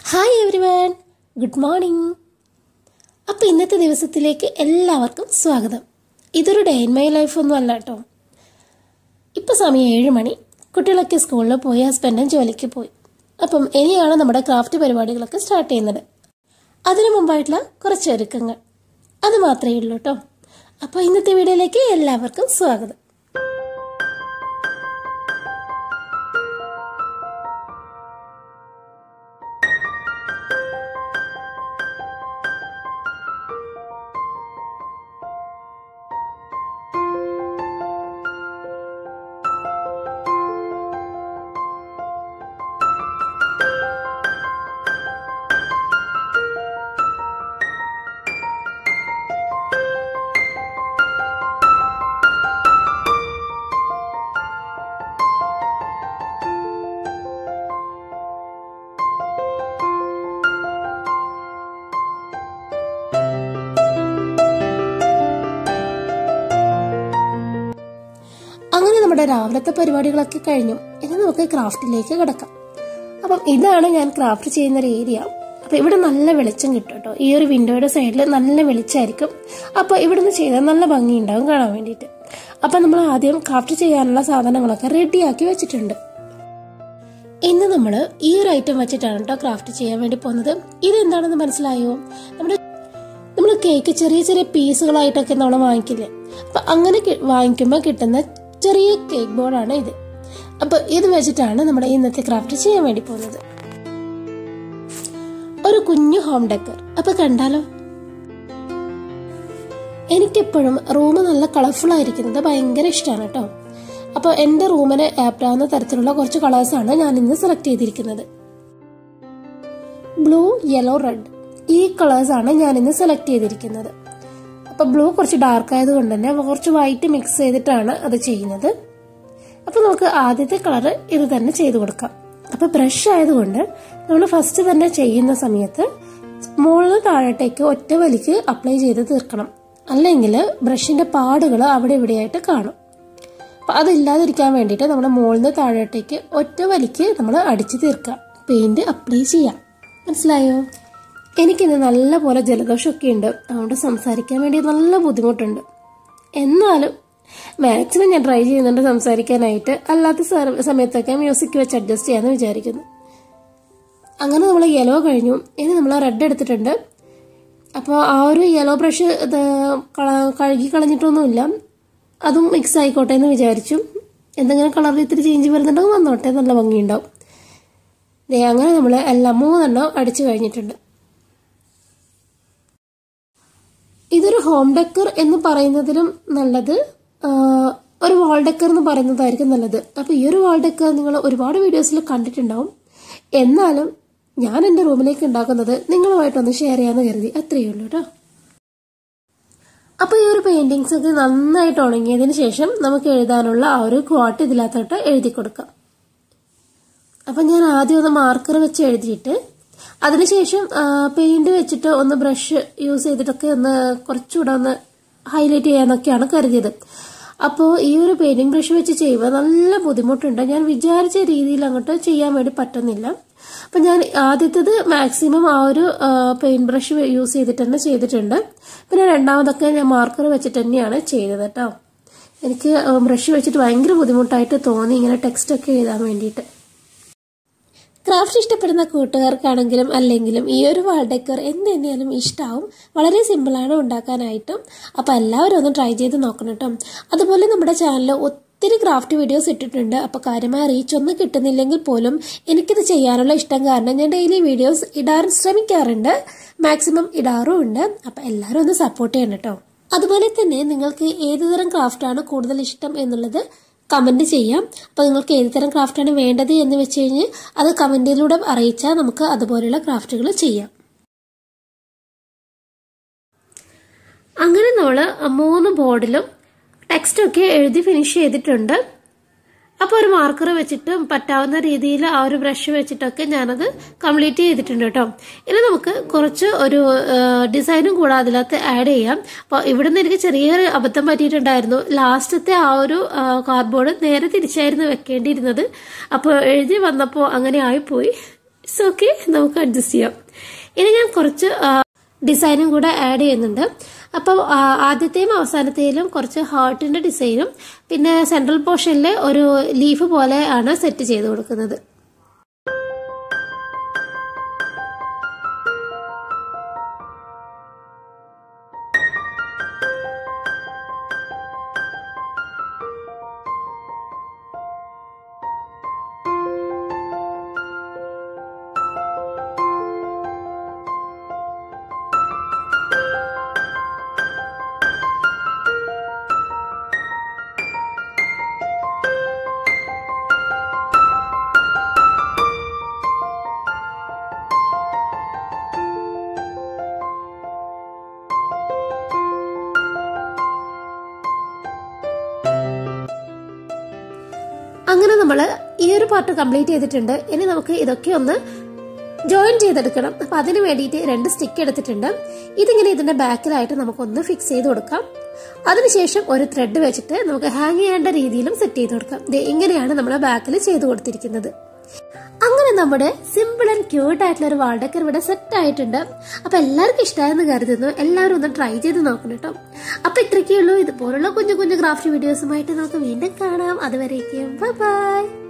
hi everyone good morning അപ്പോൾ ഇന്നത്തെ ദിവസത്തിലേക്ക് എല്ലാവർക്കും സ്വാഗതം ഇതൊരു ഡേ ഇൻ മൈ ലൈഫ് ഒന്നും അല്ല കേട്ടോ ഇപ്പോൾ സമയം ഏഴ് മണി കുട്ടികളൊക്കെ സ്കൂളിൽ പോയി ഹസ്ബൻഡും ജോലിക്ക് പോയി അപ്പം ഇനിയാണ് നമ്മുടെ ക്രാഫ്റ്റ് പരിപാടികളൊക്കെ സ്റ്റാർട്ട് ചെയ്യുന്നത് അതിനു മുമ്പായിട്ടുള്ള കുറച്ച് ഒരുക്കങ്ങൾ അത് മാത്രമേ ഉള്ളൂ കേട്ടോ അപ്പോൾ ഇന്നത്തെ വീഡിയോയിലേക്ക് എല്ലാവർക്കും സ്വാഗതം അങ്ങനെ നമ്മുടെ രാവിലത്തെ പരിപാടികളൊക്കെ കഴിഞ്ഞു ഇനി നമുക്ക് ക്രാഫ്റ്റിലേക്ക് കിടക്കാം അപ്പം ഇതാണ് ഞാൻ ക്രാഫ്റ്റ് ചെയ്യുന്ന ഒരു ഏരിയ അപ്പൊ ഇവിടെ നല്ല വെളിച്ചം കിട്ടും കേട്ടോ ഈ ഒരു വിൻഡോയുടെ സൈഡിൽ നല്ല വെളിച്ചമായിരിക്കും അപ്പൊ ഇവിടുന്ന് ചെയ്താൽ നല്ല ഭംഗി ഉണ്ടാവും കാണാൻ വേണ്ടിയിട്ട് അപ്പൊ നമ്മൾ ആദ്യം ക്രാഫ്റ്റ് ചെയ്യാനുള്ള സാധനങ്ങളൊക്കെ റെഡിയാക്കി വെച്ചിട്ടുണ്ട് ഇന്ന് നമ്മൾ ഈ ഒരു ഐറ്റം വെച്ചിട്ടാണ് കേട്ടോ ക്രാഫ്റ്റ് ചെയ്യാൻ വേണ്ടി പോകുന്നത് ഇതെന്താണെന്ന് മനസ്സിലായോ നമ്മുടെ നമ്മൾ കേക്ക് ചെറിയ ചെറിയ പീസുകളായിട്ടൊക്കെ നമ്മൾ വാങ്ങിക്കില്ലേ അപ്പൊ അങ്ങനെ കി- വാങ്ങിക്കുമ്പോൾ കിട്ടുന്ന ചെറിയ കേക്ക് ബോർഡാണ് ഇത് അപ്പൊ ഇത് വെച്ചിട്ടാണ് നമ്മുടെ ഇന്നത്തെ ക്രാഫ്റ്റ് ചെയ്യാൻ വേണ്ടി പോകുന്നത് ഒരു കുഞ്ഞു ഹോം ഡെക്കർ അപ്പൊ കണ്ടാലോ എനിക്കെപ്പോഴും റൂം നല്ല കളർഫുൾ ആയിരിക്കുന്നത് ഭയങ്കര ഇഷ്ടമാണ് കേട്ടോ അപ്പോൾ എൻ്റെ റൂമിന് ആപ്റ്റാവുന്ന തരത്തിലുള്ള കുറച്ച് കളേഴ്സാണ് ഞാൻ ഇന്ന് സെലക്ട് ചെയ്തിരിക്കുന്നത് ബ്ലൂ യെല്ലോ റെഡ് ഈ കളേഴ്സ് ആണ് ഞാൻ ഇന്ന് സെലക്ട് ചെയ്തിരിക്കുന്നത് അപ്പൊ ബ്ലൂ കുറച്ച് ഡാർക്ക് ആയതുകൊണ്ട് തന്നെ കുറച്ച് വൈറ്റ് മിക്സ് ചെയ്തിട്ടാണ് അത് ചെയ്യുന്നത് അപ്പൊ നമുക്ക് ആദ്യത്തെ കളർ ഇത് തന്നെ ചെയ്തു കൊടുക്കാം അപ്പൊ ബ്രഷ് ആയതുകൊണ്ട് നമ്മൾ ഫസ്റ്റ് തന്നെ ചെയ്യുന്ന സമയത്ത് മുകളിൽ താഴോട്ടേക്ക് ഒറ്റ വലിക്ക് അപ്ലൈ ചെയ്ത് തീർക്കണം അല്ലെങ്കിൽ ബ്രഷിന്റെ പാടുകൾ അവിടെ ഇവിടെയായിട്ട് കാണും അപ്പൊ അതില്ലാതിരിക്കാൻ വേണ്ടിയിട്ട് നമ്മൾ മുകളിൽ നിന്ന് താഴോട്ടേക്ക് ഒറ്റ വലിക്ക് നമ്മൾ അടിച്ചു തീർക്കാം പെയിന്റ് അപ്ലൈ ചെയ്യാം മനസ്സിലായോ എനിക്കിന്ന് നല്ല പോലെ ജലദോഷമൊക്കെ ഉണ്ട് അതുകൊണ്ട് സംസാരിക്കാൻ വേണ്ടി നല്ല ബുദ്ധിമുട്ടുണ്ട് എന്നാലും മാക്സിമം ഞാൻ ട്രൈ ചെയ്യുന്നുണ്ട് സംസാരിക്കാനായിട്ട് അല്ലാത്ത സ- സമയത്തൊക്കെ മ്യൂസിക് വെച്ച് അഡ്ജസ്റ്റ് ചെയ്യാമെന്ന് വിചാരിക്കുന്നു അങ്ങനെ നമ്മൾ യെല്ലോ കഴിഞ്ഞു ഇനി നമ്മൾ റെഡ് എടുത്തിട്ടുണ്ട് അപ്പോൾ ആ ഒരു യെല്ലോ ബ്രഷ് ഇത് കള- കഴുകി കളഞ്ഞിട്ടൊന്നുമില്ല അതും മിക്സ് ആയിക്കോട്ടെ എന്ന് വിചാരിച്ചു എന്തെങ്കിലും കളറിൽ ഇത്തിരി ചേഞ്ച് വരുന്നുണ്ടെങ്കിൽ വന്നോട്ടെ നല്ല ഭംഗിയുണ്ടാവും ദേ അങ്ങനെ നമ്മൾ എല്ലാം മൂന്നെണ്ണം അടിച്ചു കഴിഞ്ഞിട്ടുണ്ട് ഇതൊരു ഹോം ഡെക്കർ എന്ന് പറയുന്നതിലും നല്ലത് ആ, ഒരു വാൾ ഡെക്കർ എന്ന് പറയുന്നതായിരിക്കും നല്ലത് അപ്പൊ ഈ ഒരു വാൾ ഡെക്കർ നിങ്ങൾ ഒരുപാട് വീഡിയോസിൽ കണ്ടിട്ടുണ്ടാവും എന്നാലും ഞാൻ എൻ്റെ റൂമിലേക്ക് ഉണ്ടാക്കുന്നത് നിങ്ങളുമായിട്ടൊന്ന് ഷെയർ ചെയ്യാന്ന് കരുതി അത്രയേ ഉള്ളൂ കേട്ടോ അപ്പൊ ഈ ഒരു പെയിന്റിങ്സ് ഒക്കെ നന്നായിട്ട് ഉണങ്ങിയതിന് ശേഷം നമുക്ക് എഴുതാനുള്ള ആ ഒരു ക്വാട്ട് ഇതിനകത്തോട്ട് എഴുതി കൊടുക്കാം അപ്പം ഞാൻ ആദ്യം ഒന്ന് മാർക്കർ വെച്ച് എഴുതിയിട്ട് അതിനുശേഷം പെയിന്റ് വെച്ചിട്ട് ഒന്ന് ബ്രഷ് യൂസ് ചെയ്തിട്ടൊക്കെ ഒന്ന് കുറച്ചുകൂടെ ഒന്ന് ഹൈലൈറ്റ് ചെയ്യാനൊക്കെയാണ് കരുതിയത് അപ്പോൾ ഈ ഒരു പെയിന്റിംഗ് ബ്രഷ് വെച്ച് ചെയ്യുമ്പോൾ നല്ല ബുദ്ധിമുട്ടുണ്ട് ഞാൻ വിചാരിച്ച രീതിയിൽ അങ്ങോട്ട് ചെയ്യാൻ വേണ്ടി പറ്റുന്നില്ല അപ്പം ഞാൻ ആദ്യത്തേത് മാക്സിമം ആ ഒരു പെയിന്റ് ബ്രഷ് യൂസ് ചെയ്തിട്ട് തന്നെ ചെയ്തിട്ടുണ്ട് പിന്നെ രണ്ടാമതൊക്കെ ഞാൻ മാർക്കർ വെച്ചിട്ട് തന്നെയാണ് ചെയ്തത് കേട്ടോ എനിക്ക് ബ്രഷ് വെച്ചിട്ട് ഭയങ്കര ബുദ്ധിമുട്ടായിട്ട് തോന്നി ഇങ്ങനെ ടെക്സ്റ്റ് ഒക്കെ എഴുതാൻ വേണ്ടിയിട്ട് ക്രാഫ്റ്റ് ഇഷ്ടപ്പെടുന്ന കൂട്ടുകാർക്കാണെങ്കിലും അല്ലെങ്കിലും ഈ ഒരു വാൾ ഡെക്കർ എന്ത് തന്നെയാലും ഇഷ്ടമാവും വളരെ സിമ്പിളാണ് ഉണ്ടാക്കാനായിട്ടും അപ്പോൾ എല്ലാവരും ഒന്ന് ട്രൈ ചെയ്ത് നോക്കണം കേട്ടോ അതുപോലെ നമ്മുടെ ചാനലിൽ ഒത്തിരി ക്രാഫ്റ്റ് വീഡിയോസ് ഇട്ടിട്ടുണ്ട് അപ്പോൾ കാര്യമായ റീച്ച് ഒന്നും കിട്ടുന്നില്ലെങ്കിൽ പോലും എനിക്കിത് ചെയ്യാനുള്ള ഇഷ്ടം കാരണം ഞാൻ ഡെയിലി വീഡിയോസ് ഇടാൻ ശ്രമിക്കാറുണ്ട് മാക്സിമം ഇടാറും ഉണ്ട് അപ്പോൾ എല്ലാവരും ഒന്ന് സപ്പോർട്ട് ചെയ്യണം കേട്ടോ അതുപോലെ തന്നെ നിങ്ങൾക്ക് ഏതുതരം ക്രാഫ്റ്റാണ് കൂടുതൽ ഇഷ്ടം എന്നുള്ളത് കമന്റ് ചെയ്യാം അപ്പോൾ നിങ്ങൾക്ക് ഏത് തരം ക്രാഫ്റ്റാണ് വേണ്ടത് എന്ന് വെച്ച് കഴിഞ്ഞ് അത് കമന്റിലൂടെ അറിയിച്ചാൽ നമുക്ക് അതുപോലെയുള്ള ക്രാഫ്റ്റുകൾ ചെയ്യാം അങ്ങനെ നമ്മൾ മൂന്ന് ബോർഡിലും ടെക്സ്റ്റൊക്കെ എഴുതി ഫിനിഷ് ചെയ്തിട്ടുണ്ട് അപ്പോൾ ഒരു മാർക്കർ വെച്ചിട്ട് പറ്റാവുന്ന രീതിയിൽ ആ ഒരു ബ്രഷ് വെച്ചിട്ടൊക്കെ ഞാനത് കംപ്ലീറ്റ് ചെയ്തിട്ടുണ്ട് കേട്ടോ ഇനി നമുക്ക് കുറച്ച് ഒരു ഡിസൈനും കൂടെ അതിനകത്ത് ആഡ് ചെയ്യാം അപ്പോൾ ഇവിടുന്ന് എനിക്ക് ചെറിയൊരു അബദ്ധം പറ്റിയിട്ടുണ്ടായിരുന്നു ലാസ്റ്റത്തെ ആ ഒരു കാർഡ്ബോർഡ് നേരെ തിരിച്ചായിരുന്നു വെക്കേണ്ടിയിരുന്നത് അപ്പോൾ എഴുതി വന്നപ്പോൾ അങ്ങനെ ആയിപ്പോയി ഇറ്റ്സ് ഓക്കെ നമുക്ക് അഡ്ജസ്റ്റ് ചെയ്യാം ഇനി ഞാൻ കുറച്ച് ഡിസൈനും കൂടെ ആഡ് ചെയ്യുന്നുണ്ട് അപ്പം ആ, ആദ്യത്തെയും അവസാനത്തെയിലും കുറച്ച് ഹാർട്ടിന്റെ ഡിസൈനും പിന്നെ സെൻട്രൽ പോർഷനിൽ ഒരു ലീഫ് പോലെ ആണ് സെറ്റ് ചെയ്ത് കൊടുക്കുന്നത് അങ്ങനെ നമ്മൾ ഈ ഒരു പാർട്ട് കംപ്ലീറ്റ് ചെയ്തിട്ടുണ്ട് ഇനി നമുക്ക് ഇതൊക്കെ ഒന്ന് ജോയിൻ ചെയ്തെടുക്കണം അപ്പൊ അതിന് വേണ്ടിയിട്ട് രണ്ട് സ്റ്റിക്ക് എടുത്തിട്ടുണ്ട് ഇതിങ്ങനെ ഇതിന്റെ ബാക്കിലായിട്ട് നമുക്കൊന്ന് ഫിക്സ് ചെയ്ത് കൊടുക്കാം അതിനുശേഷം ഒരു ത്രെഡ് വെച്ചിട്ട് നമുക്ക് ഹാങ് ചെയ്യേണ്ട രീതിയിലും സെറ്റ് ചെയ്ത് കൊടുക്കാം ദേ ഇങ്ങനെയാണ് നമ്മൾ ബാക്കിൽ ചെയ്ത് കൊടുത്തിരിക്കുന്നത് അങ്ങനെ നമ്മുടെ സിമ്പിൾ ആൻഡ് ക്യൂട്ട് ആയിട്ടുള്ള ഒരു വാൾഡക്കർ ഇവിടെ സെറ്റ് ആയിട്ടുണ്ട് അപ്പൊ എല്ലാവർക്കും ഇഷ്ടമായെന്ന് കരുതുന്നു എല്ലാവരും ഒന്ന് ട്രൈ ചെയ്ത് നോക്കണം കേട്ടോ അപ്പൊ ഇത്രയ്ക്കേ ഉള്ളൂ ഇതുപോലുള്ള കുഞ്ഞു കുഞ്ഞു ക്രാഫ്റ്റ് വീഡിയോസുമായിട്ട് നമുക്ക് വീണ്ടും കാണാം അതുവരേക്കും ബൈ